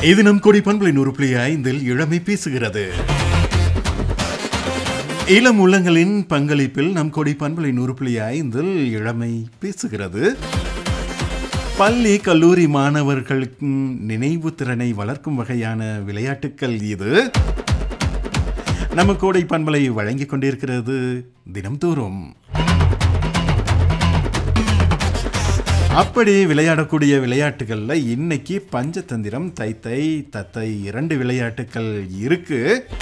இது நம் கொடி பண்பலை நூறு புள்ளி ஐந்தில் இளமை பேசுகிறது இளம் உள்ளங்களின் பங்களிப்பில் நம் கொடி பண்பலை நூறு புள்ளி ஐந்தில் இளமை பேசுகிறது பள்ளி கல்லூரி மாணவர்களுக்கு நினைவு திறனை வளர்க்கும் வகையான விளையாட்டுக்கள் இது நம்ம கோடை பண்பலை வழங்கிக் கொண்டிருக்கிறது தினம்தோறும் அப்படி விளையாடக்கூடிய விளையாட்டுகளில் இன்னைக்கு பஞ்சதந்திரம் தைத்தை தத்தை இரண்டு விளையாட்டுக்கள் இருக்கு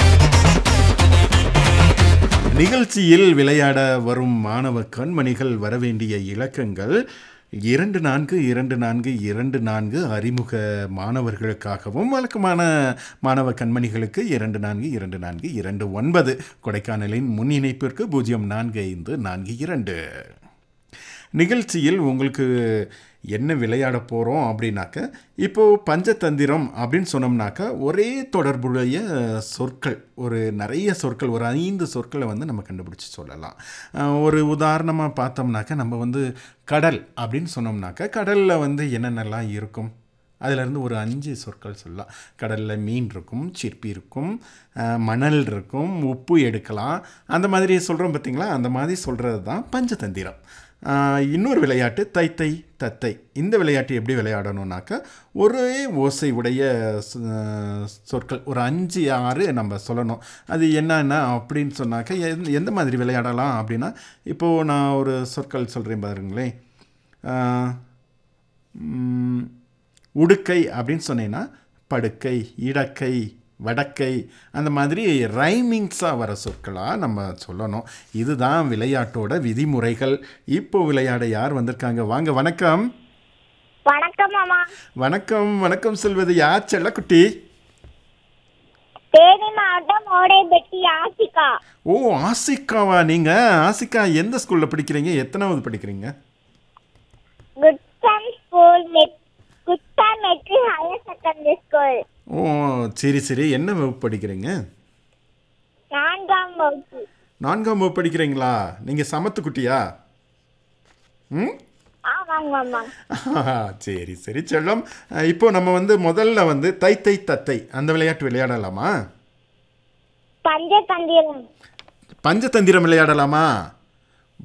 நிகழ்ச்சியில் விளையாட வரும் மாணவ கண்மணிகள் வரவேண்டிய இலக்கங்கள் இரண்டு நான்கு இரண்டு நான்கு இரண்டு நான்கு அறிமுக மாணவர்களுக்காகவும் வழக்கமான மாணவ கண்மணிகளுக்கு இரண்டு நான்கு இரண்டு நான்கு இரண்டு ஒன்பது கொடைக்கானலின் முன் இணைப்பிற்கு பூஜ்ஜியம் நான்கு ஐந்து நான்கு இரண்டு நிகழ்ச்சியில் உங்களுக்கு என்ன விளையாட போகிறோம் அப்படின்னாக்க இப்போது பஞ்சதந்திரம் அப்படின்னு சொன்னோம்னாக்கா ஒரே தொடர்புடைய சொற்கள் ஒரு நிறைய சொற்கள் ஒரு ஐந்து சொற்களை வந்து நம்ம கண்டுபிடிச்சி சொல்லலாம் அஹ் ஒரு உதாரணமாக பார்த்தோம்னாக்கா நம்ம வந்து கடல் அப்படின்னு சொன்னோம்னாக்கா கடலில் வந்து என்னென்னலாம் இருக்கும் அதிலிருந்து ஒரு அஞ்சு சொற்கள் சொல்லலாம் கடலில் மீன் இருக்கும் சிற்பி இருக்கும் அஹ் மணல் இருக்கும் உப்பு எடுக்கலாம் அந்த மாதிரி சொல்கிறோம் பார்த்தீங்களா அந்த மாதிரி சொல்கிறது தான் பஞ்சதந்திரம் ஆஹ் இன்னொரு விளையாட்டு தைத்தை தத்தை இந்த விளையாட்டு எப்படி விளையாடணும்னாக்கா ஒரே ஓசை உடைய ச- சொற்கள் ஒரு அஞ்சு ஆறு நம்ம சொல்லணும் அது என்னென்ன அப்படின்னு சொன்னாக்கா எந்த- எந்த மாதிரி விளையாடலாம் அப்படின்னா இப்போது நான் ஒரு சொற்கள் சொல்கிறேன் பாருங்களேன் ஆஹ் ம், உடுக்கை அப்படின்னு சொன்னீங்கன்னா படுக்கை இடக்கை வடக்கை அந்த மாதிரி ரைமிங்ஸாக வர சொற்களாக நம்ம சொல்லணும் இதுதான் விளையாட்டோட விதிமுறைகள் இப்போ விளையாட யார் வந்திருக்காங்க வாங்க வணக்கம் வணக்கம் மாமா வணக்கம் வணக்கம் சொல்வது யார் செல்லக்குட்டி தேனி மாவட்டம் ஓடைபெட்டி ஆசிகா ஓ ஆசிக்காவா நீங்கள் ஆசிக்கா எந்த ஸ்கூலில் படிக்கிறீங்க எத்தனாவது படிக்கிறீங்க குட்சன் ஸ்கூல் மெட் குட்சன் மெட்ரிக் ஹையர் செகண்டரி ஸ்கூல் ஓ சரி சரி என்ன வகுப்பு படிக்கிறீங்க நான்காம் வகுப்பு நான்காம் வகுப்பு படிக்கிறீங்களா நீங்கள் சமத்து குட்டியா ம் ஆமாங்க மாமா ஆஹா, சரி சரி செல்லம் அஹ், இப்போ நம்ம வந்து முதல்ல வந்து தை தை தத்தை அந்த விளையாட்டு விளையாடலாமா பஞ்சதந்திரம் பஞ்சதந்திரம் விளையாடலாமா